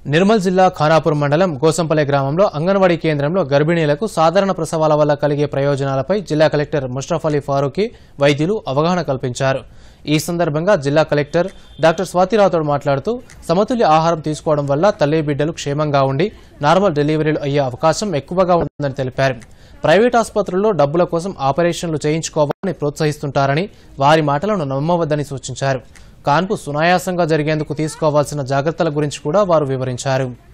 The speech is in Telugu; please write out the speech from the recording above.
నిర్మల్ జిల్లా ఖానాపూర్ మండలం గోసంపల్లి గ్రామంలో అంగన్వాడీ కేంద్రంలో గర్భిణీలకు సాధారణ ప్రసవాల వల్ల కలిగే ప్రయోజనాలపై జిల్లా కలెక్టర్ ముష్రఫ్ అలీ ఫారూఖీ వైద్యులు అవగాహన కల్పించారు ఈ సందర్భంగా జిల్లా కలెక్టర్ డాక్టర్ స్వాతిరావుతో మాట్లాడుతూ సమతుల్య ఆహారం తీసుకోవడం వల్ల తల్లి బిడ్డలు క్షేమంగా ఉండి నార్మల్ డెలివరీలు అయ్యే అవకాశం ఎక్కువగా ఉందని తెలిపారు ప్రైవేట్ ఆసుపత్రుల్లో డబ్బుల కోసం ఆపరేషన్లు చేయించుకోవాలని ప్రోత్సహిస్తుంటారని వారి మాటలను నమ్మవద్దని సూచించారు కాన్పు సునాయాసంగా జరిగేందుకు తీసుకోవాల్సిన జాగ్రత్తల గురించి కూడా వారు వివరించారు